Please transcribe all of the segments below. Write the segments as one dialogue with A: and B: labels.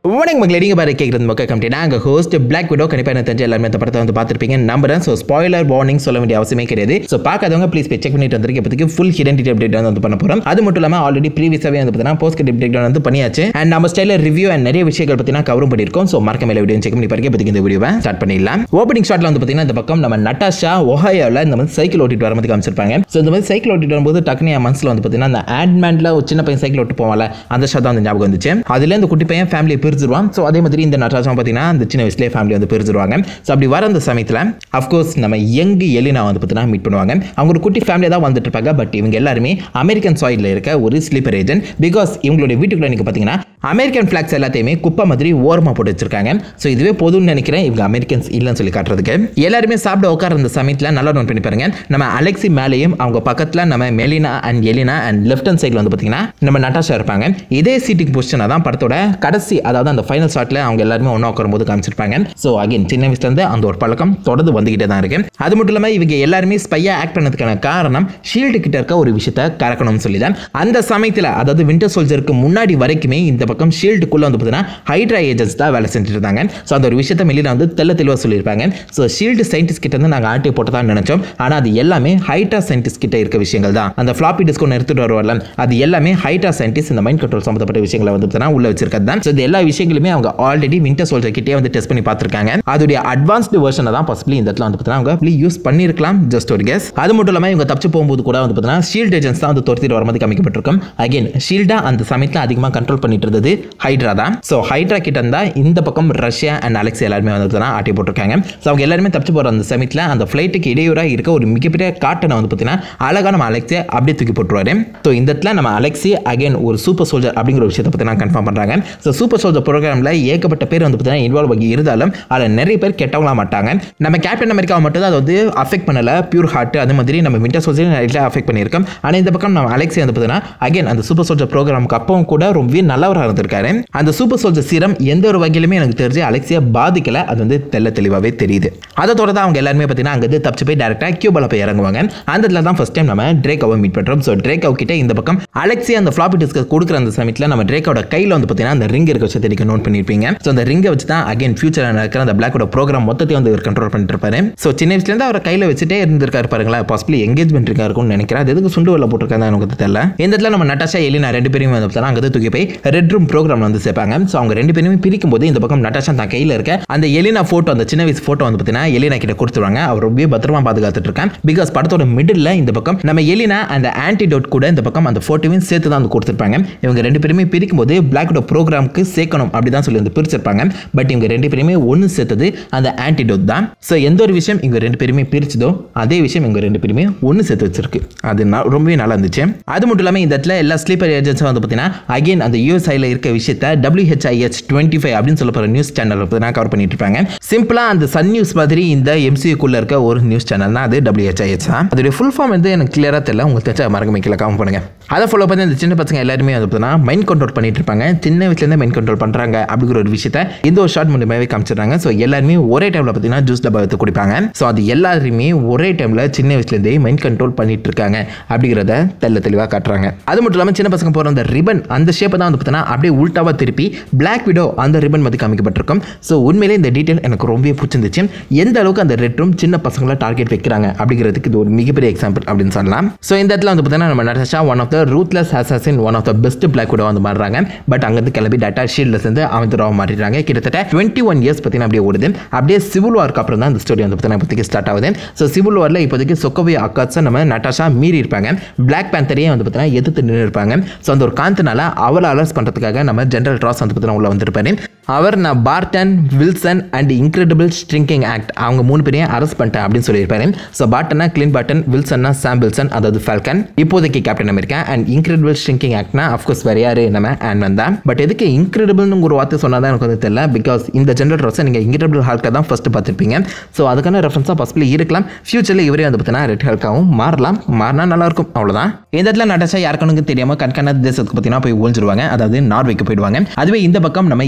A: வணக்கம் மக்களே நீங்கள் பாரு கேட்குறது மக்கள் கம்பெனி நாங்கள் ஹோஸ்ட் பிளாக் விடோ கண்டிப்பாக எனக்கு தெரிஞ்ச எல்லாருமே இந்த படத்தை வந்து பார்த்துருப்பீங்க நம்புறேன் ஸோ ஸ்பாய்லர் வார்னிங் சொல்ல வேண்டிய அவசியமே கிடையாது ஸோ பார்க்காதவங்க ப்ளீஸ் போய் செக் பண்ணிட்டு வந்திருக்க இப்போதைக்கு ஃபுல் ஹிடென்டிட்டி அப்டேட் வந்து பண்ண போகிறோம் அது மட்டும் இல்லாமல் ஆல்ரெடி ப்ரீவியஸாகவே வந்து பார்த்தீங்கன்னா போஸ்ட் அப்டேட் வந்து பண்ணியாச்சு அண்ட் நம்ம ஸ்டைலில் ரிவ்யூ அண்ட் நிறைய விஷயங்கள் பற்றினா கவரும் பண்ணியிருக்கோம் ஸோ மறக்க மேலே வீடியோ செக் பண்ணி பாருங்க இப்போதைக்கு இந்த வீடியோவை ஸ்டார்ட் பண்ணிடலாம் ஓப்பனிங் ஷாட்டில் வந்து பார்த்தீங்கன்னா இந்த பக்கம் நம்ம நட்டாஷா ஒஹாயோவில் இந்த மாதிரி சைக்கிள் ஓட்டிட்டு வர மாதிரி காமிச்சிருப்பாங்க ஸோ இந்த மாதிரி சைக்கிள் ஓட்டிட்டு வரும்போது டக்குனு என் மனசில் வந்து பார்த்தீங்கன்னா அந்த ஆட்மேண்டில் ஒரு சின்ன பையன் சைக்கிள் ஓட்டு போவால அந்த ஷாட் தான் அந்த ஞாபகம் வந்துச்சு அதுல இந்த குட்டி பையன் ஃபேமிலியை பிரிச்சிருவான் ஸோ அதே மாதிரி இந்த நட்ராஜம் பார்த்தீங்கன்னா அந்த சின்ன வயசுலேயே ஃபேமிலி வந்து பிரிச்சிருவாங்க ஸோ அப்படி வர அந்த சமயத்தில் அஃப்கோர்ஸ் நம்ம யங் எலினா வந்து பார்த்தீங்கன்னா மீட் பண்ணுவாங்க அவங்க ஒரு குட்டி ஃபேமிலியாக தான் வந்துட்டு இருப்பாங்க பட் இவங்க எல்லாருமே அமெரிக்கன் சாயிலில் இருக்க ஒரு ஸ்லீப்பர் ஏஜென்ட் பிகாஸ் இவங்களுடைய வீட்டுக்குள்ள நீங்கள் பார்த்தீங்கன்னா அமெரிக்கன் ஃபிளாக்ஸ் எல்லாத்தையுமே குப்பை மாதிரி ஓரமாக போட்டு வச்சிருக்காங்க ஸோ இதுவே போதும்னு நினைக்கிறேன் இவங்க அமெரிக்கன்ஸ் இல்லைன்னு சொல்லி காட்டுறதுக்கு எல்லாருமே சாப்பிட உட்கார அந்த சமயத்தில் நல்லா நோட் பண்ணி பாருங்க நம்ம அலெக்சி மேலேயும் அவங்க பக்கத்தில் நம்ம Melina and Elina and left hand சைடில் வந்து பார்த்தீங்கன்னா நம்ம நட்டாஷா இருப்பாங்க இதே சீட்டிங் பொசிஷனாக தான் படத்தோட கடைசி அதாவது அந்த ஃபைனல் ஷாட்டில் அவங்க எல்லாருமே ஒன்றா உட்காரும்போது காமிச்சிருப்பாங்க ஸோ அகைன் சின்ன வயசுலேருந்து அந்த ஒரு பழக்கம் தொடர்ந்து வந்துகிட்டே தான் இருக்கு அது மட்டும் இல்லாமல் இவங்க எல்லாருமே ஸ்பையாக ஆக்ட் பண்ணதுக்கான காரணம் ஷீல்டு கிட்ட இருக்க ஒரு விஷயத்தை கறக்கணும்னு சொல்லி தான் அந்த சமயத்தில் அதாவது விண்டர் சோல்ஜருக்கு முன்னாடி வரைக்குமே இந்த பக்கம் ஷீல்டுக்குள்ளே வந்து பார்த்தீங்கன்னா ஹைட்ரா ஏஜென்ட்ஸ் தான் வேலை செஞ்சுட்டு இருந்தாங்க ஸோ அந்த ஒரு விஷயத்தை மெல்லியில் வந்து தெல்ல தெளிவாக சொல்லியிருப்பாங்க ஸோ ஷீல்டு சயின்டிஸ்ட் கிட்ட இருந்து நாங்கள் ஆட்டி போட்டதான் நினைச்சோம் ஆனால் அது எல்லாமே ஹைட்ரா சயின்டிஸ்ட் கிட்ட இருக்க விஷயங்கள் தான் அந்த ஃப்ளாப்பி டிஸ்க் ஒன்று எடுத்துட்டு வருவார்ல அது எல்லாமே ஹைட்ரா சயின்டிஸ்ட் இந்த மைண்ட் கண்ட்ரோல் சம்மந்தப்பட்ட விஷயங்களை வந்து பார்த்தீங்கன்னா உள்ள வச்சிருக்கிறது தான் ஸோ இது எல்லா விஷயங்களுமே அவங்க ஆல்ரெடி விண்டர் சோல்ஜர் கிட்டே வந்து டெஸ்ட் பண்ணி பார்த்துருக்காங்க அதோடைய அட்வான்ஸ்டு வெர்ஷனை தான் பாசிபிளி இந்த இடத்துல வந்து பார்த்தீங்கன்னா அவங்க யூஸ் பண்ணியிருக்கலாம் ஜஸ்ட் ஒரு கேஸ் அது மட்டும் இல்லாமல் இவங்க தப்பிச்சு போகும்போது கூட வந்து பார்த்தீங்கன்னா ஷீல்ட் ஏஜென்ட்ஸ் தான் வந்து துரத்திட்டு வர மாதிரி காமிக்கப்பட்டிருக்கும் அகைன் ஷீல்டா அந்த சமயத்தில் அதிகமாக கண்ட்ரோல் பண்ணிட்டு இருந்தது ஹைட்ரா தான் ஸோ ஹைட்ரா கிட்ட இருந்தா இந்த பக்கம் ரஷ்யா அண்ட் அலெக்ஸ் எல்லாருமே வந்து பார்த்தீங்கன்னா ஆட்டி போட்டிருக்காங்க ஸோ அவங்க எல்லாருமே தப்பிச்சு போகிற அந்த சமயத்தில் அந்த ஃப்ளைட்டுக்கு இடையூறாக இருக்க ஒரு மிகப்பெரிய காட்டனை வந்து பார்த்தீங்கன்னா அழகாக நம்ம அலெக்ஸை அப்படியே தூக்கி போட்டுருவாரு ஸோ இந்த இடத்துல நம்ம அலெக்ஸி அகைன் ஒரு சூப்பர் சோல்ஜர் அப்படிங்கிற ஒரு விஷயத்தை பற்றி நான் கன்ஃபார்ம் பண்ணுறாங்க ஸோ சூப்பர் சோல்ஜர் ப்ரோக்ராமில் ஏகப்பட்ட பேர் வந்து பார்த்தீங்கன்னா இன்வால்வ் ஆகி இருந்தாலும் அதில் நிறைய பேர் கெட்டவங்களா மாட்டாங்க நம்ம கேப்டன் அமெரிக்காவை மட்டும் தான் அது வந்து அஃபெக்ட் பண்ணல பியூர் ஹார்ட் அது மாதிரி நம்ம விண்டர் சோல்ஜர் நிறைய அஃபெக்ட் பண்ணியிருக்கோம் ஆனால் இந்த பக்கம் நம்ம அலெக்ஸி வந்து பார்த்தீங்கன்னா அகைன் அந்த சூப்பர் சோல்ஜர் ப்ரோக்ராமுக்கு அப்பவும் கூட ரொம்பவே நல்லவராக இருந்திருக்காரு அந்த சூப்பர் சோல்ஜர் சீரம் எந்த ஒரு வகையிலுமே எனக்கு தெரிஞ்சு அலெக்ஸியா பாதிக்கல அது வந்து தெல்ல தெளிவாகவே தெரியுது அதை தொடர்ந்து அவங்க எல்லாருமே பார்த்தீங்கன்னா அங்கே தப்பிச்சு போய் டேரெக்டாக கியூபால போய் இறங்குவாங்க அந்த இடத்துல தான் ஃபர்ஸ்ட் டைம் நம்ம ட்ரேக்காவை மீட் பண்ணுறோம் ஸோ ட்ரேக்காவ் கிட்ட இந்த பக்கம் அலெக்ஸி அந்த ஃப்ளாப்பி டிஸ்க் கொடுக்குற அந்த சமயத்தில் நம்ம ட்ரேக்கோட கையில் வந்து பார்த்தீங்கன்னா அந்த ரிங் இருக்க விஷயத்தை நீங்கள் நோட் பண்ணியிருப்பீங்க ஸோ அந்த ரிங்கை வச்சு தான் அகைன் ஃபியூச்சரில் நடக்கிற அந்த பிளாக்கோட ப்ரோக்ராம் மொத்தத்தையும் வந்து இவர் கண்ட்ரோல் பண்ணிட்டு இருப்பாரு ஸோ சின்ன வயசுலேருந்து அவர் கையில் வச்சுட்டே இருந்திருக்காரு பாருங்களேன் பாசிபிளி எங்கேஜ்மெண்ட் இருக்கா இருக்கும்னு நினைக்கிறேன் அது எதுக்கு சுண்டு வெள்ள போட்டிருக்காங்க எனக்கு தெரியல இந்த இடத்துல நம்ம நட்டாஷா எலினா ரெண்டு பேரும் வந்து பார்த்தா அங்கே தூக்கி போய் ரெட் ரூம் ப்ரோக்ராம் வந்து சேர்ப்பாங்க ஸோ அவங்க ரெண்டு பேருமே பிரிக்கும் போது இந்த பக்கம் நட்டாஷா தான் கையில் இருக்க அந்த எலினா ஃபோட்டோ அந்த சின்ன வயசு ஃபோட்டோ வந்து பார்த்தீங்கன்னா எலினா கிட்ட கொடுத்துருவாங்க அவர் ரொம்ப பத்திரமா பாதுகாத்துட்டு இருக்கேன் பிகாஸ் படத்தோட மிடில் இந்த பக்கம் நம்ம எலினா அந்த ஆன்டிடோட் கூட இந்த பக்கம் அந்த ஃபோட்டோவையும் சேர்த்து தான் வந்து கொடுத்துருப்பாங்க இவங்க ரெண்டு பேருமே பிரிக்கும் போது பிளாக்கோட ப்ரோக்ராமுக்கு சேர்க்கணும் அப்படி தான் சொல்லி வந்து பிரிச்சிருப்பாங்க பட் இவங்க ரெண்டு பேருமே ஒன்று சேர்த்தது அந்த ஆன்டிடோட் தான் ஸோ எந்த ஒரு விஷயம் இவங்க ரெண்டு பேருமே பிரிச்சதோ அதே விஷயம் இவங்க ரெண்டு பேருமே ஒன்று சேர்த்து வச்சிருக்கு அது ந- ரொம்பவே நல்லா இருந்துச்சு அது மட்டும் இல்லாமல் இந்த இடத்துல எல்லா ஸ்லீப்பர் ஏஜென்ட்ஸும் வந்து பார்த்தீங்கன்னா அகைன் அந்த யூஎஸ்ஐல இருக்க விஷயத்த டபிள்யூஹெச்ஐஹெச் டுவெண்ட்டி ஃபைவ் அப்படின்னு சொல்ல போகிற நியூஸ் சேனல் பார்த்தீங்கன்னா கவர் பண்ணிட்டு இருப்பாங்க சிம்பிளாக அந்த சன் நியூஸ் மாதிரி இந்த எம்சிக்குள்ள இருக்க ஒரு நியூஸ் சேனல் தான் அது டபிள்யூஹெச்ஐஹெச் தான் அதோடைய ஃபுல் ஃபார்ம் வந்து எனக்கு கிளியராக தெரியல உங்களுக்கு தெரிஞ்ச மறக்க கீழே காம பண்ணுங்க அதை ஃபாலோ பண்ணி இந்த சின்ன பசங்க எல்லாருமே வந்து பார்த்தீங்கன்னா மைண்ட் கண்ட்ரோல் பண்ணிட்டு இருப்பாங்க சின்ன வயசுலேருந்து மைண்ட் கண்ட்ரோல் பண்ணுறாங்க அப்படிங்கிற ஒரு விஷயத்த இந்த ஒரு ஷார்ட் மூலியமாகவே காமிச்சிடுறாங்க ஸோ எல்லாருமே ஒரே டைமில் பார்த்தீங்கன்னா ஜூஸ் டப்பா எடுத்து குடிப்பாங்க ஸோ அது எல்லாருமே ஒரே டைமில் சின்ன வயசுலேருந்தே மைண்ட் கண்ட்ரோல் பண்ணிட்டு இருக்காங்க அப்படிங்கிறத தெல்ல தெளிவாக காட்டுறாங்க அது மட்டும் இல்லாமல் சின்ன பசங்க போகிற அந்த ரிபன் அந்த ஷேப்பை தான் வந்து பார்த்தீங்கன்னா அப்படியே உல்ட்டாவாக திருப்பி பிளாக் விடோ அந்த ரிபன் மாதிரி காமிக்கப்பட்டிருக்கும் ஸோ உண்மையிலே இந்த டீட்டெயில் எனக்கு ரொம்பவே பிடிச்சிருந்துச்சு எந்த அளவுக்கு அந்த ரெட் ரூம் சின்ன பசங்களை டார்கெட் வைக்கிறாங்க அப்படிங்கிறதுக்கு இது ஒரு மிகப்பெரிய எக்ஸாம்பிள் அப்படின்னு சொல்லலாம் ஸோ இந்த இடத்துல வந்து பார்த்தீங்கன்னா நம்ம Natasha one of the ruthless assassin one of the best Black Widow வந்து மாறுறாங்க பட் அங்கேருந்து கிளம்பி டேட்டா ஷீல்டில் சேர்ந்து அவந்தராக மாறிடுறாங்க கிட்டத்தட்ட டுவெண்ட்டி ஒன் இயர்ஸ் பார்த்தீங்கன்னா அப்படியே ஓடுது அப்படியே சிவில் வார்க்கு அப்புறம் தான் இந்த ஸ்டோரி வந்து பார்த்தீங்கன்னா இப்போதைக்கு ஸ்டார்ட் ஆகுது ஸோ சிவில் வாரில் இப்போதைக்கு சொக்கவே அக்காட்ஸை நம்ம நட்டாஷா மீறி இருப்பாங்க பிளாக் பேந்தரையே வந்து பார்த்தீங்கன்னா எதிர்த்து நின்று இருப்பாங்க ஸோ அந்த ஒரு காந்தனால அவளை அலர்ஸ் பண்ணுறதுக்காக நம்ம ஜென்ரல் ட்ராஸ் வந்து பார்த்தீங்கன்னா உள்ள வந்திருப்பாரு அவர் நான் Barton Wilson and incredible shrinking act அவங்க மூணு பேரையும் அரெஸ்ட் பண்ணிட்டேன் அப்படின்னு சொல்லியிருப்பாரு ஸோ பார்ட்டனா கிளின் பார்ட்டன் வில்சன்னா சாம் வில்சன் அதாவது ஃபால்கன் இப்போதைக்கு captain America and incredible shrinking ஆக்ட்னா அஃப்கோர்ஸ் வேற யாரு நம்ம ஆன்மன் தான் பட் எதுக்கு இன்க்ரெடிபிள்னு ஒரு வார்த்தை சொன்னால் தான் எனக்கு வந்து தெரியல பிகாஸ் இந்த ஜென்ரல் ட்ராஸை நீங்கள் இன்க்ரெடிபிள் ஹால்க்கை தான் ஃபர்ஸ்ட் பார்த்துருப்பீங்க ஸோ அதுக்கான ரெஃபரன்ஸாக பாசிபிளி இருக்கலாம் ஃபியூச்சரில் இவரே வந்து பார்த்தீங்கன்னா ரெட் ஹால்க்காகவும் மாறலாம் மாறினா நல்லா இருக்கும் அவ்வளோதான் இந்த இடத்துல நட்டாச்சா யாருக்கணுக்கு தெரியாமல் கண்காணாத தேசத்துக்கு பார்த்தீங்கன்னா போய் ஒழிஞ்சிருவாங்க அதாவது நார்வேக்கு போயிடுவாங்க அதுவே இந்த பக்கம் நம்ம எலினா வந்து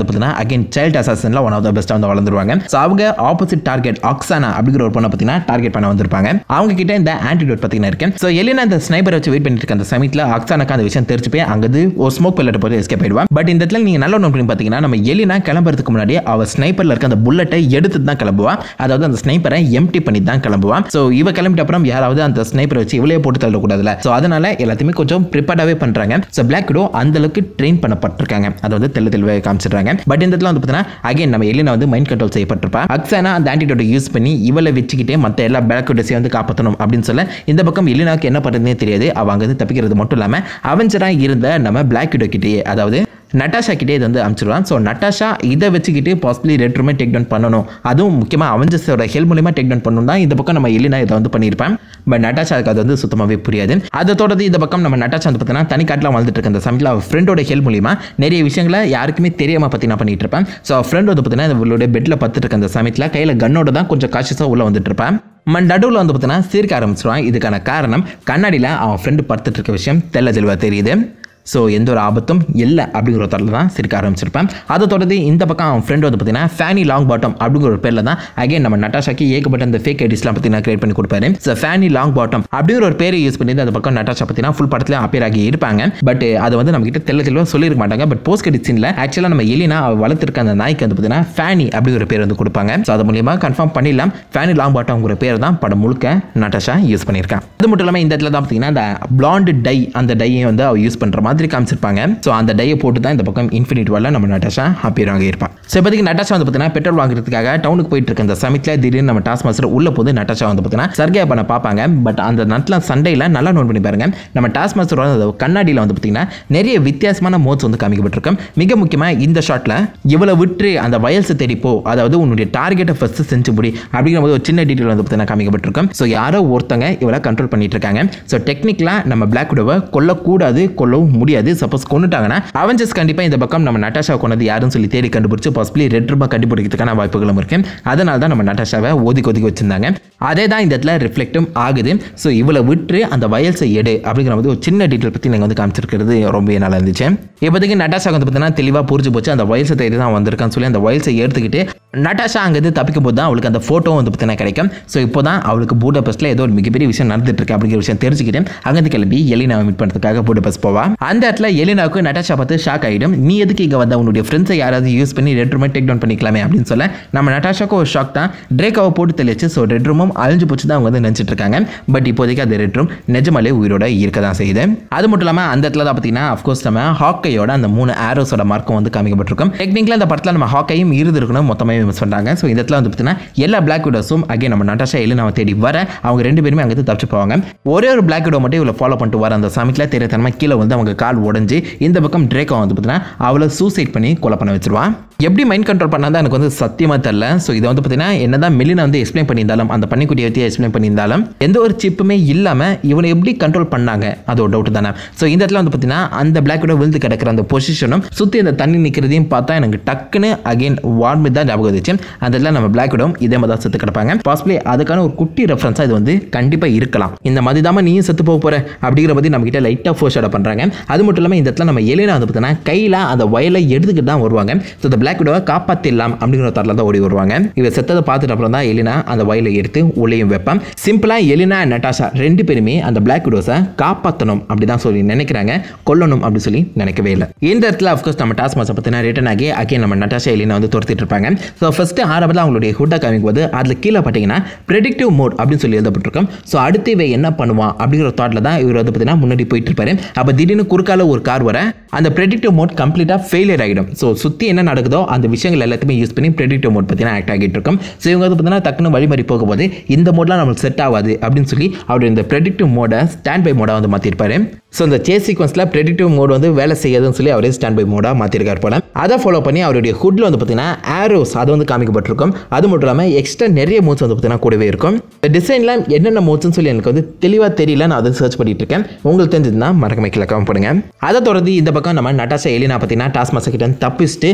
A: வந்து பார்த்தீங்கன்னா அகைன் சைல்ட் அசாசனில் ஒன் ஆஃப் த பெஸ்ட்டாக வந்து வளர்ந்துருவாங்க ஸோ அவங்க ஆப்போசிட் டார்கெட் ஆக்ஸானா அப்படிங்கிற ஒரு பொண்ணை பார்த்தீங்கன்னா டார்கெட் பண்ண வந்திருப்பாங்க அவங்க கிட்ட இந்த ஆன்டிடோட் பார்த்தீங்கன்னா இருக்கு ஸோ எலினா இந்த ஸ்னைப்பரை வச்சு வெயிட் பண்ணிட்டு இருக்க அந்த சமயத்தில் ஆக்ஸானாக்கு அந்த விஷயம் தெரிஞ்சு போய் அங்கது ஒரு ஸ்மோக் பெல்லட்டை போட்டு எஸ்கேப் ஆயிடுவான் பட் இந்த இடத்துல நீங்கள் நல்ல ஒன்று பண்ணி பார்த்தீங்கன்னா நம்ம எலினா கிளம்புறதுக்கு முன்னாடி அவ ஸ்னைப்பரில் இருக்க அந்த புல்லட்டை எடுத்து தான் கிளம்புவா அதாவது அந்த ஸ்னைப்பரை எம்டி பண்ணி தான் கிளம்புவான் ஸோ இவ கிளம்பிட்ட அப்புறம் யாராவது அந்த ஸ்னைப்பரை வச்சு இவளே போட்டு தள்ளக்கூடாதுல ஸோ அதனால எல்லாத்தையுமே கொஞ்சம் ப்ரிப்பேர்டாகவே பண்ணுறாங்க ஸோ பிளாக் விடோ அந்த அளவுக்கு ட்ரெயின் பண்ணப்பட்டிருக்காங்க அதை வந்து தெளி தெளிவாக காமிச்சிடுறாங்க பட் இந்த இடத்துல வந்து பார்த்தீங்கன்னா அகைன் நம்ம எலினா வந்து மைண்ட் கண்ட்ரோல் செய்யப்பட்டிருப்பா அக்ஸானா அந்த ஆன்டிடோட்டை யூஸ் பண்ணி இவளை வச்சுக்கிட்டே மற்ற எல்லா பிளாக் விடோஸையும் வந்து காப்பாற்றணும் அப்படின்னு சொல்ல இந்த பக்கம் எலினாக்கு என்ன பண்ணுறதுனே தெரியாது அவ அங்க இருந்து தப்பிக்கிறது மட்டும் இல்லாமல் அவஞ்சராக இருந்த நம்ம பிளாக் விடோ கிட்டேயே அதாவது நட்டாஷா கிட்டே இது வந்து அனுப்பிச்சிடுவான் ஸோ நட்டாஷா இதை வச்சுக்கிட்டு பாசிபிளி ரெட் ரூமே டேக் டவுன் பண்ணணும் அதுவும் முக்கியமாக அவஞ்சஸோட ஹெல்ப் மூலியமாக டேக் டவுன் பண்ணணும் தான் இந்த பக்கம் நம்ம இல்லைனா இதை வந்து பண்ணியிருப்பேன் பட் நட்டாஷாவுக்கு அது வந்து சுத்தமாகவே புரியாது அதை தொடர்ந்து இந்த பக்கம் நம்ம நட்டாஷா வந்து பார்த்தீங்கன்னா தனி காட்டில் வாழ்ந்துட்டு இருக்க அந்த சமயத்தில் அவள் ஃப்ரெண்டோட ஹெல்ப் மூலியமா நிறைய விஷயங்களை யாருக்குமே தெரியாமல் பற்றி நான் பண்ணிட்டு இருப்பேன் ஸோ ஃப்ரெண்ட் வந்து பார்த்தீங்கன்னா இவளுடைய பெட்டில் பத்துட்டு இருக்க அந்த சமயத்தில் கையில் கன்னோட தான் கொஞ்சம் காஷியஸாக உள்ளே வந்துட்டு இருப்பேன் மன் நடுவில் வந்து பார்த்தீங்கன்னா சிரிக்க ஆரம்பிச்சிருவான் இதுக்கான காரணம் கண்ணாடியில் அவன் ஃப்ரெண்டு படுத்துட்டு இருக்க விஷயம் தெல்ல தெளிவாக தெரியுது ஸோ எந்த ஒரு ஆபத்தும் இல்லை அப்படிங்கிற தரல தான் சிரிக்க ஆரம்பிச்சிருப்பேன் அதை தொடர்ந்து இந்த பக்கம் அவன் ஃப்ரெண்ட் வந்து பார்த்தீங்கன்னா ஃபேனி லாங் பாட்டம் அப்படிங்கிற ஒரு பேரில் தான் அகைன் நம்ம நட்டாஷாக்கு ஏகப்பட்ட அந்த ஃபேக் ஐடிஸ்லாம் பார்த்தீங்கன்னா கிரியேட் பண்ணி கொடுப்பாரு ஸோ ஃபேனி லாங் பாட்டம் அப்படிங்கிற ஒரு பேரை யூஸ் பண்ணி அந்த பக்கம் நட்டாஷா பார்த்தீங்கன்னா ஃபுல் படத்தில் அப்பியர் ஆகி இருப்பாங்க பட் அதை வந்து நம்ம கிட்ட தெல்ல தெளிவாக சொல்லியிருக்க மாட்டாங்க பட் போஸ்ட் கிரெடிட் சீனில் ஆக்சுவலாக நம்ம எலினா அவள் வளர்த்துருக்க அந்த நாய்க்கு வந்து பார்த்தீங்கன்னா ஃபேனி அப்படிங்கிற பேர் வந்து கொடுப்பாங்க ஸோ அது மூலியமாக கன்ஃபார்ம் பண்ணிடலாம் ஃபேனி லாங் பாட்டம்ங்கிற பேர் தான் படம் முழுக்க நட்டாஷா யூஸ் பண்ணியிருக்கான் அது மட்டும் இல்லாமல் இந்த இடத்துல தான் பார்த்தீங்கன்னா அந்த பிளாண்டு டை அந்த டையை வந்து அவள் யூஸ் பண்ணுற மாதிரி காமிச்சிருப்பாங்க ஸோ அந்த டையை போட்டு தான் இந்த பக்கம் இன்ஃபினிட் வாலில் நம்ம நட்டாஷா அப்பியர் ஆகி இருப்பான் ஸோ இப்போதைக்கு நட்டாஷா வந்து பார்த்தீங்கன்னா பெட்ரோல் வாங்குறதுக்காக டவுனுக்கு போயிட்டு இருக்க அந்த சமயத்தில் திடீர்னு நம்ம டாஸ் மாஸ்டர் உள்ள போது நட்டாஷா வந்து பார்த்தீங்கன்னா சர்கையா பண்ண பார்ப்பாங்க பட் அந்த நட்டில் சண்டையில் நல்லா நோட் பண்ணி பாருங்க நம்ம டாஸ் மாஸ்டரோட அந்த கண்ணாடியில் வந்து பார்த்தீங்கன்னா நிறைய வித்தியாசமான மோட்ஸ் வந்து காமிக்கப்பட்டிருக்கும் மிக முக்கியமாக இந்த ஷாட்டில் இவ்வளோ விட்டு அந்த வயல்ஸை தேடி போ அதாவது உன்னுடைய டார்கெட்டை ஃபஸ்ட்டு செஞ்சு முடி அப்படிங்கிற போது ஒரு சின்ன டீட்டெயில் வந்து பார்த்தீங்கன்னா காமிக்கப்பட்டிருக்கும் ஸோ யாரோ ஒருத்தங்க இவளை கண்ட்ரோல் பண்ணிட்டு இருக்காங்க ஸோ டெக்னிக்கலாக நம்ம பிளாக் விடோவை கொல்லக்கூடாது கொல்லவும் முடியாது சப்போஸ் கொண்டுட்டாங்கன்னா அவஞ்சஸ் கண்டிப்பாக இந்த பக்கம் நம்ம நட்டாஷா கொண்டது யாருன்னு சொல்லி தேடி கண்டுபிடிச்சு பாசிபிளி ரெட் ரூபா கண்டுபிடிக்கிறதுக்கான வாய்ப்புகளும் இருக்கு அதனால தான் நம்ம நட்டாஷாவை ஒதுக்கி ஒதுக்கி வச்சிருந்தாங்க அதே தான் இந்த இடத்துல ரிஃப்ளெக்டும் ஆகுது ஸோ இவ்வளோ விட்டு அந்த வயல்ஸை எடு அப்படிங்கிற மாதிரி ஒரு சின்ன டீட்டெயில் பற்றி நீங்கள் வந்து காமிச்சிருக்கிறது ரொம்ப நல்லா இருந்துச்சு இப்போதைக்கு நட்டாஷா வந்து பார்த்தீங்கன்னா தெளிவாக புரிஞ்சு போச்சு அந்த வயல்ஸை தேடி தான் வந்திருக்கான்னு சொல்லி அந்த வயல்ஸை எடுத்துக்கிட்டு நட்டாஷா அங்கேருந்து தப்பிக்கும் போது தான் அவளுக்கு அந்த ஃபோட்டோ வந்து பார்த்தீங்கன்னா கிடைக்கும் ஸோ இப்போ தான் அவளுக்கு பூடபஸ்ட்டில் ஏதோ ஒரு மிகப்பெரிய விஷயம் நடந்துட்டு இருக்கு அப்படிங்கிற விஷயம் தெரிஞ்சுக்கிட்டு அங்கேருந்து கிளம்பி எலினாவை மீட் பண்ணுறதுக்காக பூடபஸ் போவா அந்த இடத்துல எலினாவுக்கு நட்டாஷா பார்த்து ஷாக் ஆகிடும் நீ எதுக்கு இங்கே வந்த உன்னுடைய ஃப்ரெண்ட்ஸை யாராவது யூஸ் பண்ணி ரெட் ரூமை டேக் டவுன் பண்ணிக்கலாமே அப்படின்னு சொல்ல நம்ம நட்டாஷாக்கு ஒரு ஷாக் தான் ட்ரேக்காவை போட்டு தெளிச்சு ஸோ ரெட் ரூமும் அழிஞ்சு போச்சு தான் அவங்க வந்து நினச்சிட்டு இருக்காங்க பட் இப்போதைக்கு அந்த ரெட் ரூம் நிஜமாலே உயிரோட இருக்க தான் செய்யுது அது மட்டும் இல்லாமல் அந்த இடத்துல தான் பார்த்தீங்கன்னா அஃப்கோர்ஸ் நம்ம ஹாக்கையோட அந்த மூணு ஆரோஸோட மார்க்கும் வந்து காமிக்கப்பட்டிருக்கும் டெக்னிக்கலாக அந்த படத்தில் நம்ம ஹாக்கையும் இருந்திருக்கணும் மொத்தமாக மிஸ் பண்ணுறாங்க ஸோ இந்த இடத்துல வந்து பார்த்தீங்கன்னா எல்லா பிளாக் விடோஸும் அகைன் நம்ம நட்டாஷா எலினாவை தேடி வர அவங்க ரெண்டு பேருமே அங்கே தப்பிச்சு போவாங்க ஒரே ஒரு பிளாக் விடோ மட்டும் இவ்வளோ ஃபாலோ பண்ணிட்டு வர அந்த சமயத்தில் தெரியத்தனமாக கீழே வந்து அவங்க கால் உடஞ்சி இந்த பக்கம் ட்ரேக்கோ வந்து பார்த்தீங்கன்னா அவளை சூசைட் பண்ணி கொலை பண்ண வச்சிருவான் எப்படி மைண்ட் கண்ட்ரோல் பண்ணாதான் எனக்கு வந்து சத்தியமாக தெரில ஸோ இதை வந்து பார்த்தீங்கன்னா என்னதான் மெல்லினா வந்து எக்ஸ்பிளைன் பண்ணியிருந்தாலும் அந்த பன்னிக்குட்டியை பற்றி எக்ஸ்பிளைன் பண்ணியிருந்தாலும் எந்த ஒரு சிப்புமே இல்லாமல் இவனை எப்படி கண்ட்ரோல் பண்ணாங்க அது ஒரு டவுட் தானே ஸோ இந்த இடத்துல வந்து பார்த்தீங்கன்னா அந்த பிளாக்கோட விழுந்து கிடக்கிற அந்த பொசிஷனும் சுற்றி அந்த தண்ணி நிற்கிறதையும் பார்த்தா எனக்கு டக்குன்னு அகைன் வார்மி தான் ஞாபகம் வந்துச்சு அந்த இடத்துல நம்ம பிளாக்கோடும் இதே மாதிரி தான் செத்து கிடப்பாங்க பாசிபிளி அதுக்கான ஒரு குட்டி ரெஃபரன்ஸாக இது வந்து கண்டிப்பாக இருக்கலாம் இந்த மாதிரி தான் நீயும் செத்து போக போகிற அப்படிங்கிற பற்றி நம்ம கிட்ட லைட்டாக ஃபோர்ஸ் ஷேட பண்ணுறாங்க அது மட்டும் இல்லாமல் இந்த இடத்துல நம்ம எலினா வந்து பார்த்தீங்கன்னா கையில் அந்த வயலை எடுத்துக்கிட்டு தான் வருவாங்க ஸோ இந்த பிளாக் விடோவை காப்பாற்றிடலாம் அப்படிங்கிற ஒரு தரல தான் ஓடி வருவாங்க இவ செத்ததை பார்த்துட்டு அப்புறம் தான் எலினா அந்த வயலை எடுத்து உள்ளேயும் வைப்பான் சிம்பிளாக எலினா நட்டாஷா ரெண்டு பேருமே அந்த பிளாக் விடோஸை காப்பாற்றணும் அப்படி தான் சொல்லி நினைக்கிறாங்க கொல்லணும் அப்படி சொல்லி நினைக்கவே இல்லை இந்த இடத்துல அஃப்கோர்ஸ் நம்ம டாஸ் மாசை பற்றினா ரிட்டன் ஆகி அகே நம்ம நட்டாஷா எலினா வந்து துரத்திட்டு இருப்பாங்க ஸோ ஃபஸ்ட்டு ஆரம்பத்தில் அவங்களுடைய ஹுட்டை காமிக்கும் போது அதில் கீழே பார்த்தீங்கன்னா ப்ரெடிக்டிவ் மோட் அப்படின்னு சொல்லி எழுதப்பட்டிருக்கும் ஸோ அடுத்து இவன் என்ன பண்ணுவான் அப்படிங்கிற தாட்டில் தான் இவர் வந்து பார்த்தீங்கன்னா முன்னாடி போயிட்டு இருப்பாரு அப்போ திடீர்னு குறுக்கால ஒரு கார் வர அந்த ப்ரெடிக்டிவ் மோட் கம்ப்ளீட்டாக ஃபெயிலியர் ஆகிடும் ஸோ சுற்றி என்ன நடக்குதோ அந்த விஷயங்கள் எல்லாத்தையுமே யூஸ் பண்ணி ப்ரெடிக்டிவ் மோட் பார்த்தீங்கன்னா ஆக்ட் ஆகிட்டு இருக்கும் ஸோ இவங்க வந்து பார்த்தீங்கன்னா டக்குன்னு வழிமறி போகும்போது இந்த மோட்லாம் நம்மளுக்கு செட் ஆகாது அப்படின்னு சொல்லி அவர் இந்த ப்ரெடிக்டிவ் மோடை ஸ்டாண்ட் பை மோடாக வந்து மாற்றிருப்பாரு ஸோ இந்த சேஸ் சீக்வன்ஸில் ப்ரெடிக்டிவ் மோட் வந்து வேலை செய்யாதுன்னு சொல்லி அவரே ஸ்டாண்ட் பை மோடாக மாற்றிருக்கார் போல அதை ஃபாலோ பண்ணி அவருடைய ஹுட்டில் வந்து பார்த்தீங்கன்னா ஆரோஸ் அது வந்து காமிக்கப்பட்டிருக்கும் அது மட்டும் இல்லாமல் எக்ஸ்ட்ரா நிறைய மூட்ஸ் வந்து பார்த்தீங்கன்னா கூடவே இருக்கும் இந்த டிசைனில் என்னென்ன மூட்ஸ்னு சொல்லி எனக்கு வந்து தெளிவாக தெரியல நான் அதை சர்ச் பண்ணிட்டு இருக்கேன் உங்களுக்கு தெரிஞ்சதுன்னா மறக்காம கீழே கமெண்ட் பண்ணுங்க அதை தொடர்ந்து இந்த பக்கம் நம்ம நட்டாஷா எலினா பார்த்தீங்கன்னா டாஸ் மாசா கிட்ட இருந்து தப்பிச்சுட்டு அலெக்ஸ்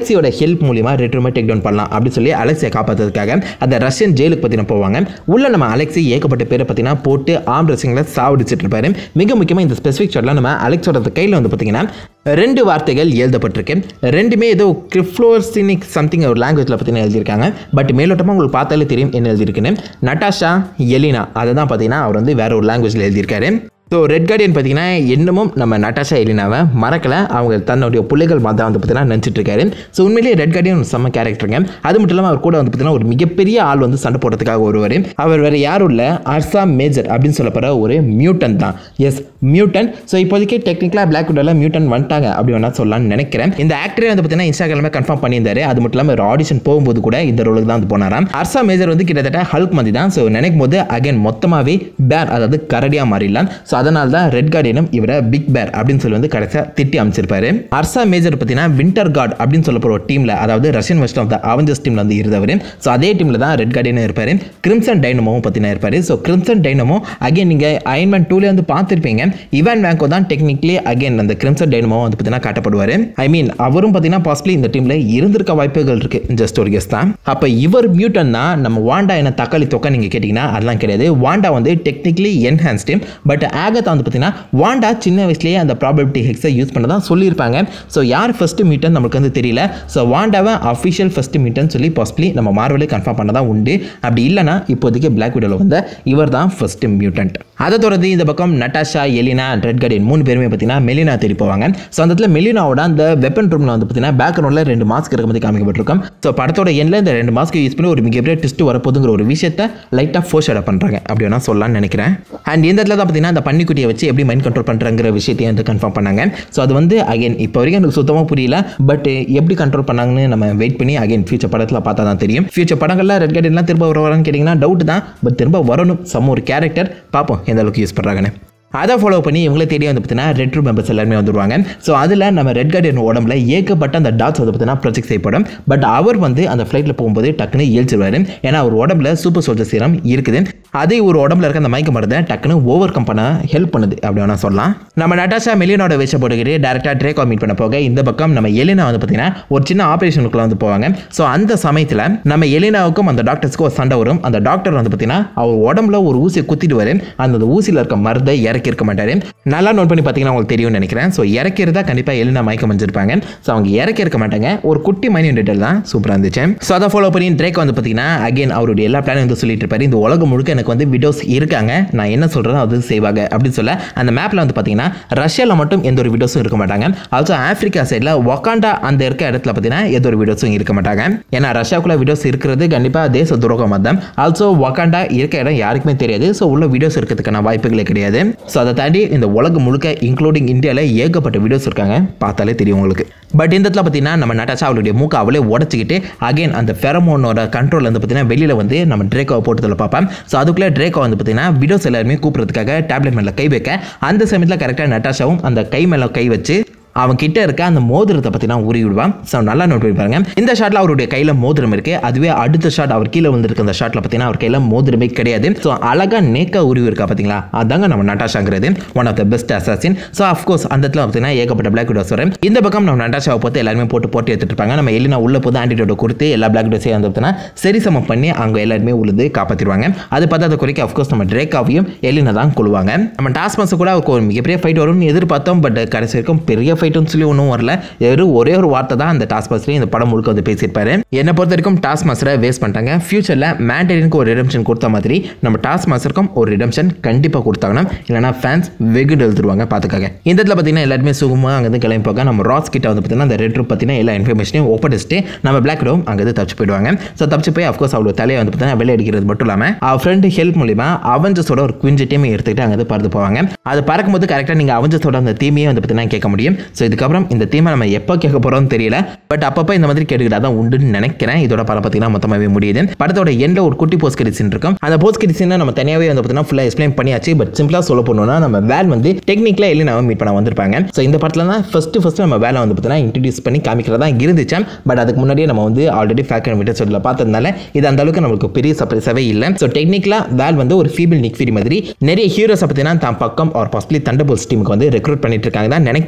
A: அலெக்சியோட ஹெல்ப் மூலியமா ரெட்ரூமை டேக் டவுன் பண்ணலாம் அப்படின்னு சொல்லி அலெக்சியை காப்பாற்றுறதுக்காக அந்த ரஷ்யன் ஜெயிலுக்கு பற்றின போவாங்க உள்ள நம்ம அலெக்சி ஏகப்பட்ட பேரை பார்த்தீங்கன்னா போட்டு ஆம் ட்ரெஸ்ஸிங்கில் சாவடிச்சிட்டு இருப்பாரு மிக முக்கியமாக இந்த ஸ்பெசிஃபிக் ஷாட்ல நம்ம அலெக்ஸோட கையில் வந்து பார்த்தீங்கன்னா ரெண்டு வார்த்தைகள் எழுதப்பட்டிருக்கு ரெண்டுமே ஏதோ கிரிஃப்ளோர்சினிக் சம்திங் ஒரு லாங்குவேஜில் பார்த்தீங்கன்னா எழுதியிருக்காங்க பட் மேலோட்டமாக உங்களுக்கு பார்த்தாலே தெரியும் என்ன எழுதியிருக்குன்னு நட்டாஷா எலினா அதை தான் பார்த்தீங்கன்னா அவர் வந்து வேற ஒரு லாங்குவேஜில் எழுதியிருக்காரு ஸோ ரெட் கார்டியன் பார்த்தீங்கன்னா இன்னமும் நம்ம நட்டாஷா எலினாவை மறக்கலை அவங்க தன்னுடைய பிள்ளைகள் மாதிரி வந்து பார்த்தீங்கன்னா நினச்சிட்டு இருக்காரு ஸோ உண்மையிலேயே ரெட் கார்டியன் ஒரு செம்ம கேரக்டருங்க அது மட்டும் இல்லாமல் அவர் கூட வந்து பார்த்தீங்கன்னா ஒரு மிகப்பெரிய ஆள் வந்து சண்டை போடுறதுக்காக ஒருவர் அவர் வேறு யாரும் இல்லை அர்சா மேஜர் அப்படின்னு சொல்லப்படுற ஒரு மியூட்டன் தான் எஸ் மியூட்டன் ஸோ இப்போதைக்கு டெக்னிக்கலாக பிளாக் விடோவில் மியூட்டன் வந்துட்டாங்க அப்படி வேணா சொல்லலாம்னு நினைக்கிறேன் இந்த ஆக்டரே வந்து பார்த்தீங்கன்னா இன்ஸ்டாகிராமில் கன்ஃபார்ம் பண்ணியிருந்தாரு அது மட்டும் இல்லாமல் ஒரு ஆடிஷன் போகும்போது கூட இந்த ரோலுக்கு தான் வந்து போனாராம் அர்சா மேஜர் வந்து கிட்டத்தட்ட ஹல்க் மாதிரி தான் ஸோ நினைக்கும் போது அகைன் மொத்தமாகவே பேர் அதாவது கரடியாக மாறிடலாம் ஸோ அதனால தான் ரெட் கார்டியனும் இவரை பிக் பேர் அப்படின்னு சொல்லி வந்து கடைசியாக திட்டி அமைச்சிருப்பாரு அர்சா மேஜர் பார்த்தீங்கன்னா வின்டர் கார்டு அப்படின்னு சொல்லப்படுற ஒரு டீமில் அதாவது Russian west of the Avengers டீமில் வந்து இருந்தவர் ஸோ அதே டீமில் தான் ரெட் கார்டியனும் இருப்பார் கிரிம்சன் டைனமோவும் பார்த்தீங்கன்னா இருப்பார் ஸோ கிரிம்சன் டைனமோ அகைன் நீங்கள் அயன்மேன் டூலே வந்து பார்த்துருப்பீங்க இவான் வேங்கோ தான் டெக்னிக்கலி அகைன் அந்த கிரிம்சன் டைனமோ வந்து பார்த்தீங்கன்னா காட்டப்படுவார் ஐ மீன் அவரும் பார்த்தீங்கன்னா பாசிபிளி இந்த டீமில் இருந்திருக்க வாய்ப்புகள் இருக்கு ஜஸ்ட் ஒரு கெஸ் தான் அப்போ இவர் மியூட்டன் தான் நம்ம வாண்டா என்ன தக்காளி தொக்கா நீங்கள் கேட்டிங்கன்னா அதெல்லாம் கிடையாது வாண்டா வந்து டெக்னிக்கலி என்ஹான்ஸ் டீம் பட் ஆகத்தா வந்து பார்த்தீங்கன்னா வாண்டா சின்ன வயசுலேயே அந்த ப்ராபபிலிட்டி ஹெக்ஸை யூஸ் பண்ண தான் சொல்லியிருப்பாங்க ஸோ யார் ஃபர்ஸ்ட் மீட்டன் நமக்கு வந்து தெரியல ஸோ வாண்டாவை அஃபிஷியல் ஃபர்ஸ்ட் மீட்டன் சொல்லி பாசிபிளி நம்ம மார்வலே கன்ஃபார்ம் பண்ண தான் உண்டு அப்படி இல்லைனா இப்போதைக்கு பிளாக் விடோவில் வந்த இவர் தான் ஃபர்ஸ்ட் மியூட்டன்ட் அதை தொடர்ந்து இந்த பக்கம் நட்டாஷா எலினா ரெட் கார்டியன் மூணு பேருமே பார்த்தீங்கன்னா மெலினா தேடி போவாங்க ஸோ அந்த இடத்துல மெலினாவோட அந்த வெப்பன் ரூமில் வந்து பார்த்தீங்கன்னா பேக்ரவுண்டில் ரெண்டு மாஸ்க் இருக்க மாதிரி காமிக்கப்பட்டிருக்கும் ஸோ படத்தோட எண்ணில் இந்த ரெண்டு மாஸ்க் யூஸ் பண்ணி ஒரு மிகப்பெரிய ட்விஸ்ட் வரப்போதுங்கிற ஒரு விஷயத்தை லைட்டாக ஃபோர்ஸ் அட பண்ணுறாங்க அப்படி வேணா சொல்லலாம்னு நினைக்கிறேன் அண்ட் இந்த இடத்துல தான் பார்த்தீங்கன்னா அந்த பன்னிக்குட்டியை வச்சு எப்படி மைண்ட் கண்ட்ரோல் பண்ணுறாங்கிற விஷயத்தையும் வந்து கன்ஃபார்ம் பண்ணாங்க ஸோ அது வந்து அகைன் இப்போ வரைக்கும் எனக்கு சுத்தமாக புரியல பட் எப்படி கண்ட்ரோல் பண்ணாங்கன்னு நம்ம வெயிட் பண்ணி அகைன் ஃபியூச்சர் படத்தில் பார்த்தா தான் தெரியும் ஃபியூச்சர் படங்களில் ரெட் கார்டியன்லாம் திரும்ப வர வரான்னு கேட்டிங்கன்னா டவுட் தான் பட் திரும்ப வரணும் சம் ஒரு கேரக்டர் பார்ப்போம் எந்த அளவுக்கு யூஸ் பண்ணுறாங்கன்னு அதை ஃபாலோ பண்ணி இவங்களே தேடி வந்து பார்த்தீங்கன்னா ரெட் ரூம் மெம்பர்ஸ் எல்லாருமே வந்துருவாங்க ஸோ அதில் நம்ம ரெட் கார்டியன் உடம்புல ஏகப்பட்ட அந்த டாட்ஸ் வந்து பார்த்தீங்கன்னா ப்ரொஜெக்ட் செய்யப்படும் பட் அவர் வந்து அந்த ஃப்ளைட்டில் போகும்போது டக்குன்னு ஏழ்ச்சிருவார் ஏன்னா அவர் உடம்புல சூப்பர் சோல்ஜர் சீரம் இருக்குது அதே ஒரு உடம்புல இருக்க அந்த மயக்க மருந்தை டக்குன்னு ஓவர் கம் பண்ண ஹெல்ப் பண்ணுது அப்படி வேணா சொல்லலாம் நம்ம நட்டாஷா மெலினோட வேஷ போட்டுக்கிட்டு டேரெக்டாக ட்ரேக்கோ மீட் பண்ண போக இந்த பக்கம் நம்ம எலினா வந்து பார்த்தீங்கன்னா ஒரு சின்ன ஆப்ரேஷனுக்குள்ள வந்து போவாங்க ஸோ அந்த சமயத்தில் நம்ம எலினாவுக்கும் அந்த டாக்டர்ஸ்க்கும் ஒரு சண்டை வரும் அந்த டாக்டர் வந்து பார்த்தீங்கன்னா அவர் உடம்புல ஒரு ஊசியை குத்திட்டு வரும் அந்த ஊசியில் இருக்க மருந்தை இறக்கி இருக்க மாட்டாரு நல்லா நோட் பண்ணி பார்த்தீங்கன்னா உங்களுக்கு தெரியும்னு நினைக்கிறேன் ஸோ இறக்கிறதா கண்டிப்பாக எலினா மயக்கம் வச்சிருப்பாங்க ஸோ அவங்க இறக்கி இருக்க மாட்டாங்க ஒரு குட்டி மைனியம் டீட்டெயில் தான் சூப்பராக இருந்துச்சு ஸோ அதை ஃபாலோ பண்ணி ட்ரேக் வந்து பார்த்தீங்கன்னா அகைன் அவருடைய எல்லா பிளானும் வந்து சொல்லிட்டு இருப்பாரு இந்த உலகம் முழுக்க எனக்கு வந்து விடோஸ் இருக்காங்க நான் என்ன சொல்கிறேன் அது செய்வாங்க அப்படின்னு சொல்ல அந்த மேப்பில் வந்து பார்த்தீங்கன்னா ரஷ்யாவில் மட்டும் எந்த ஒரு விடோஸும் இருக்க மாட்டாங்க ஆல்சோ ஆஃப்ரிக்கா சைடில் ஒக்காண்டா அந்த இருக்க இடத்துல பார்த்தீங்கன்னா எந்த ஒரு விடோஸும் இருக்க மாட்டாங்க ஏன்னா ரஷ்யாவுக்குள்ள விடோஸ் இருக்கிறது கண்டிப்பாக தேச துரோகம் தான் ஆல்சோ ஒக்காண்டா இருக்க இடம் யாருக்குமே தெரியாது ஸோ உள்ள வீடியோஸ் இருக்கிறதுக்கான வாய்ப்புகளே கிடையாது ஸோ அதை தாண்டி இந்த உலகம் முழுக்க இன்க்ளூடிங் இந்தியாவில் ஏகப்பட்ட வீடியோஸ் இருக்காங்க பார்த்தாலே தெரியும் உங்களுக்கு பட் இந்த இடத்துல பார்த்தீங்கன்னா நம்ம நட்டாச்சா அவளுடைய மூக்கை அவளே உடச்சிக்கிட்டு அகைன் அந்த ஃபெரமோனோட கண்ட்ரோல் வந்து பார்த்தீங்கன்னா வெளியில் வந்து நம்ம ட்ரேக்கோவை போட்டதில் பார்ப்பேன் ஸோ அதுக்குள்ளே ட்ரேக்கோ வந்து பார்த்தீங்கன்னா வீடியோஸ் எல்லாருமே கூப்பிட்றதுக்காக டேப்லெட் மேலே கை வைக்க அந்த சமயத்தில் கரெக்டாக நட்டாஷாவும் அந்த கை மேலே கை வச்சு அவன் கிட்ட இருக்க அந்த மோதிரத்தை பற்றி நான் உருவி விடுவான் ஸோ நல்லா நோட் பண்ணி பாருங்க இந்த ஷாட்டில் அவருடைய கையில் மோதிரம் இருக்கு அதுவே அடுத்த ஷாட் அவர் கீழே வந்திருக்க அந்த ஷாட்டில் பார்த்தீங்கன்னா அவர் கையில் மோதிரமே கிடையாது ஸோ அழகாக நேக்கா உருவி இருக்கா பார்த்தீங்களா அதாங்க நம்ம நட்டாஷாங்கிறது one of the best assassin so of course அந்த இடத்துல பார்த்தீங்கன்னா ஏகப்பட்ட பிளாக் விடோஸ் வரும் இந்த பக்கம் நம்ம நட்டாஷாவை பார்த்து எல்லாருமே போட்டு போட்டு எடுத்துட்டு இருப்பாங்க நம்ம எலினா உள்ள போது ஆன்டிடோட கொடுத்து எல்லா பிளாக் விடோஸையும் வந்து பார்த்தீங்கன்னா சரி சமம் பண்ணி அவங்க எல்லாருமே உழுது காப்பாற்றிடுவாங்க அது பார்த்தாத குறைக்க அஃப்கோர்ஸ் நம்ம ட்ரேக்காவையும் எலினா தான் கொள்வாங்க நம்ம டாஸ்மாஸ் கூட அவருக்கு ஒரு மிகப்பெரிய ஃபைட் வரும்னு எதிர்பார்த்தோம் பட் கடைசி வரைக்கும் பெரிய ஃபைட்டுன்னு சொல்லி ஒன்றும் வரல வெறும் ஒரே ஒரு வார்த்தை தான் அந்த டாஸ்க் மாஸ்டர் இந்த படம் முழுக்க வந்து பேசியிருப்பாரு என்னை பொறுத்த வரைக்கும் டாஸ்க் மாஸ்டரை வேஸ்ட் பண்ணிட்டாங்க ஃபியூச்சரில் மேண்டரினுக்கு ஒரு ரிடம்ஷன் கொடுத்த மாதிரி நம்ம டாஸ்க் மாஸ்டருக்கும் ஒரு ரிடம்ஷன் கண்டிப்பாக கொடுத்தாங்கன்னா இல்லைனா ஃபேன்ஸ் வெகு எழுதுருவாங்க பார்த்துக்காங்க இந்த இடத்துல பார்த்தீங்கன்னா எல்லாருமே சுகமாக அங்கேருந்து கிளம்பி போக நம்ம ராஸ் கிட்ட வந்து பார்த்தீங்கன்னா அந்த ரெட் ரூப் பற்றின எல்லா இன்ஃபர்மேஷனையும் ஒப்படைச்சிட்டு நம்ம பிளாக் டோம் அங்கேருந்து தப்பிச்சு போயிடுவாங்க ஸோ தப்பிச்சு போய் அஃப்கோர்ஸ் அவளோட தலையை வந்து பார்த்தீங்கன்னா வெளியே அடிக்கிறது மட்டும் இல்லாமல் அவள் ஃப்ரெண்டு ஹெல்ப் மூலிமா அவஞ்சஸோட ஒரு குவிஞ்ச டீமை எடுத்துக்கிட்டு அங்கேருந்து பறந்து போவாங்க அது பறக்கும்போது கரெக்டாக நீங்கள் அவஞ்சஸோட அந்த தீமையை வந்து பார்த்தீங்கன்னா கேட்க முடியும் ஸோ இதுக்கப்புறம் இந்த தீமை நம்ம எப்போ கேட்க போகிறோம்னு தெரியல பட் அப்பப்போ இந்த மாதிரி கேட்டுக்கிட்டா தான் உண்டுன்னு நினைக்கிறேன் இதோட படம் பார்த்தீங்கன்னா மொத்தமாகவே முடியுது படத்தோட எண்டில் ஒரு குட்டி போஸ்ட் கிரிசின் இருக்கும் அந்த போஸ்ட் கிரிசின் நம்ம தனியாகவே வந்து பார்த்தீங்கன்னா ஃபுல்லாக எக்ஸ்பிளைன் பண்ணியாச்சு பட் சிம்பிளாக சொல்ல போனோம்னா நம்ம வேல் வந்து டெக்னிக்கலாக எல்லாம் நம்ம மீட் பண்ண வந்திருப்பாங்க ஸோ இந்த படத்தில் தான் ஃபஸ்ட்டு ஃபஸ்ட்டு நம்ம வேலை வந்து பார்த்தீங்கன்னா இன்ட்ரடியூஸ் பண்ணி காமிக்கிறதா இருந்துச்சு பட் அதுக்கு முன்னாடியே நம்ம வந்து ஆல்ரெடி ஃபேக்கன் விட்டு சொல்ல பார்த்ததுனால இது அந்த அளவுக்கு நம்மளுக்கு பெரிய சர்ப்ரைஸாகவே இல்லை ஸோ டெக்னிக்கலாக வேல் வந்து ஒரு ஃபீபிள் நிக் ஃபிரி மாதிரி நிறைய ஹீரோஸை பார்த்தீங்கன்னா தான் பக்கம் ஒரு பாசிபிளி தண்டபோல்ஸ் டீமுக்கு வந்து ரெக்ரூட் பண்ணிட்டு இருக்காங்க தான் நினைக்கிறேன் ஸோ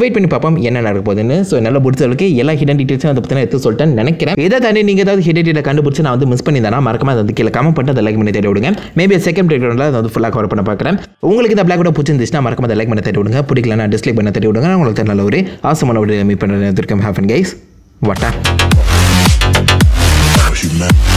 A: வெயிட் பண்ணி பார்ப்போம் என்ன நடக்க போகுதுன்னு ஸோ நல்லா பிடிச்சவளுக்கு எல்லா ஹிடன் டீட்டெயில்ஸும் அதை பற்றி எடுத்து சொல்லிட்டேன்னு நினைக்கிறேன் இதை தாண்டி நீங்கள் ஏதாவது ஹிடன் டீட்டெயில் கண்டுபிடிச்சு நான் வந்து மிஸ் பண்ணியிருந்தேன் மறக்காம அதை வந்து கீழே கமெண்ட் பண்ணிட்டு அதை லைக் பண்ணி தேடி விடுங்க மேபி செகண்ட் பிரேக்ரவுண்டில் அதை வந்து ஃபுல்லாக கவர் பண்ண பார்க்குறேன் உங்களுக்கு இந்த பிளாக் விட பிடிச்சிருந்துச்சுன்னா மறக்காம அதை லைக் பண்ண தேடி விடுங்க பிடிக்கலன்னா டிஸ்லைக் பண்ண தேடி விடுங்க நான் உங்களுக்கு நல்ல ஒரு ஆசமான வீடியோ மீட் பண்ணுறேன் ஹேப்பன் கைஸ் வட்டா
B: She mad.